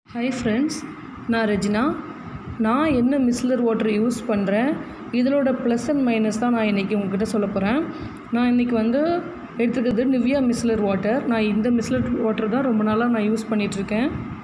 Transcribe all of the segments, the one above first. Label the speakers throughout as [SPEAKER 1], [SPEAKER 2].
[SPEAKER 1] hi friends நான் Regina நான் என்ன மிஸ்லர் வாட்டர் யூஸ் பண்ணுறேன் இதனோட ப்ளஸ் அண்ட் மைனஸ் தான் நான் இன்றைக்கி உங்ககிட்ட சொல்ல போகிறேன் நான் இன்றைக்கி வந்து எடுத்துக்கிறது நிவ்யா மிஸ்லர் வாட்டர் நான் இந்த மிஸ்லர் வாட்டர் தான் ரொம்ப நாளாக நான் யூஸ் பண்ணிகிட்ருக்கேன்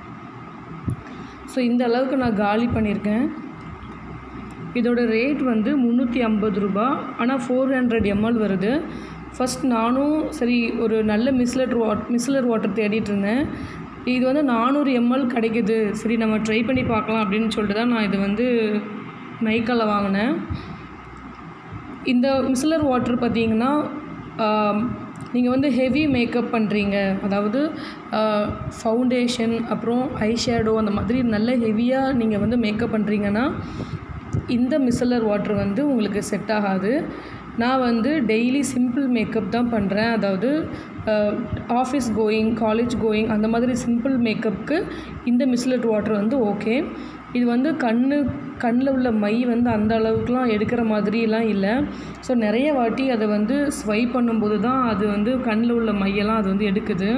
[SPEAKER 1] ஸோ இந்த அளவுக்கு நான் காலி பண்ணியிருக்கேன் இதோட ரேட் வந்து முந்நூற்றி ஐம்பது ரூபா ஆனால் ஃபோர் ஹண்ட்ரட் எம்எல் வருது ஃபஸ்ட் நானும் சரி ஒரு நல்ல மிஸ்லர் வாட் மிஸ்லர் வாட்டர் தேடிட்டு இருந்தேன் இது வந்து நானூறு எம்எல் கிடைக்குது சரி நம்ம ட்ரை பண்ணி பார்க்கலாம் அப்படின்னு சொல்லிட்டு தான் நான் இது வந்து நைக்காவில் வாங்கினேன் இந்த மிஸ்லர் வாட்டர் பார்த்தீங்கன்னா நீங்கள் வந்து ஹெவி மேக்கப் பண்ணுறீங்க அதாவது ஃபவுண்டேஷன் அப்புறம் ஐ ஷேடோ அந்த மாதிரி நல்ல ஹெவியாக நீங்கள் வந்து மேக்கப் பண்ணுறீங்கன்னா இந்த மிஸ்லர் வாட்டர் வந்து உங்களுக்கு செட் ஆகாது நான் வந்து டெய்லி சிம்பிள் மேக்கப் தான் பண்ணுறேன் அதாவது ஆஃபீஸ் கோயிங் காலேஜ் கோயிங் அந்த மாதிரி சிம்பிள் மேக்கப்புக்கு இந்த மிஸ்லர் வாட்டர் வந்து ஓகே இது வந்து கண்ணு கண்ணில் உள்ள மை வந்து அந்த அளவுக்குலாம் எடுக்கிற மாதிரிலாம் இல்லை ஸோ நிறைய வாட்டி அதை வந்து ஸ்வைப் பண்ணும்போது தான் அது வந்து கண்ணில் உள்ள மையெல்லாம் அது வந்து எடுக்குது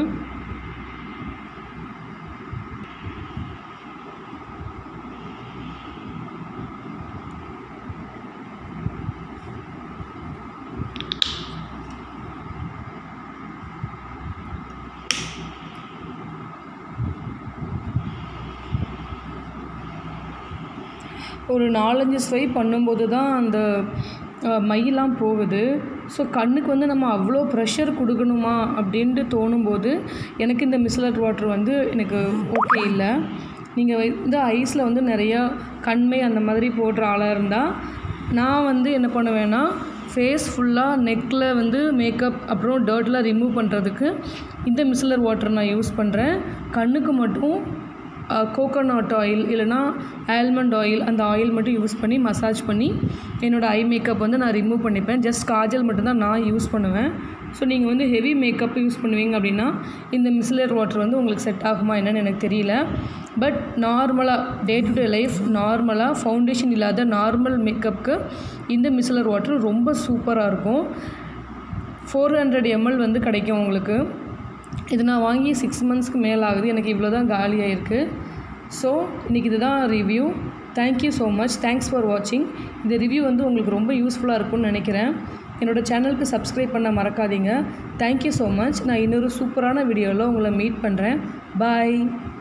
[SPEAKER 1] ஒரு நாலஞ்சு ஸ்வைப் பண்ணும்போது தான் அந்த மையெல்லாம் போகுது ஸோ கண்ணுக்கு வந்து நம்ம அவ்வளோ ப்ரெஷர் கொடுக்கணுமா அப்படின்ட்டு தோணும்போது எனக்கு இந்த மிஸ்லர் வாட்டர் வந்து எனக்கு ஓகே இல்லை நீங்கள் வந்து ஐஸில் வந்து நிறையா கண்மை அந்த மாதிரி போடுற ஆளாக இருந்தால் நான் வந்து என்ன பண்ணுவேன்னா ஃபேஸ் ஃபுல்லாக நெக்கில் வந்து மேக்கப் அப்புறம் டர்ட்லாம் ரிமூவ் பண்ணுறதுக்கு இந்த மிஸ்லர் வாட்டர் நான் யூஸ் பண்ணுறேன் கண்ணுக்கு மட்டும் கோகோனட் ஆயில் இல்லைனா ஆல்மண்ட் ஆயில் அந்த ஆயில் மட்டும் யூஸ் பண்ணி மசாஜ் பண்ணி என்னோடய ஐ மேக்கப் வந்து நான் ரிமூவ் பண்ணிப்பேன் ஜஸ்ட் காஜல் மட்டும்தான் நான் யூஸ் பண்ணுவேன் ஸோ நீங்கள் வந்து ஹெவி மேக்கப் யூஸ் பண்ணுவீங்க அப்படின்னா இந்த மிஸ்லர் வாட்டர் வந்து உங்களுக்கு செட் ஆகுமா என்னன்னு எனக்கு தெரியல பட் நார்மலாக டே டு டே லைஃப் நார்மலாக ஃபவுண்டேஷன் இல்லாத நார்மல் மேக்கப்புக்கு இந்த மிஸ்லர் வாட்டர் ரொம்ப சூப்பராக இருக்கும் ஃபோர் ஹண்ட்ரட் எம்எல் வந்து கிடைக்கும் உங்களுக்கு இது நான் வாங்கி சிக்ஸ் மந்த்ஸ்க்கு மேலே ஆகுது எனக்கு இவ்வளோ தான் காலியாக இருக்குது ஸோ இன்றைக்கி இதுதான் review thank you so much thanks for வாட்சிங் இந்த ரிவ்யூ வந்து உங்களுக்கு ரொம்ப யூஸ்ஃபுல்லாக இருக்கும்னு நினைக்கிறேன் என்னோடய சேனலுக்கு சப்ஸ்கிரைப் பண்ண மறக்காதீங்க தேங்க்யூ ஸோ மச் நான் இன்னொரு சூப்பரான வீடியோவில் உங்களை மீட் பண்ணுறேன் பாய்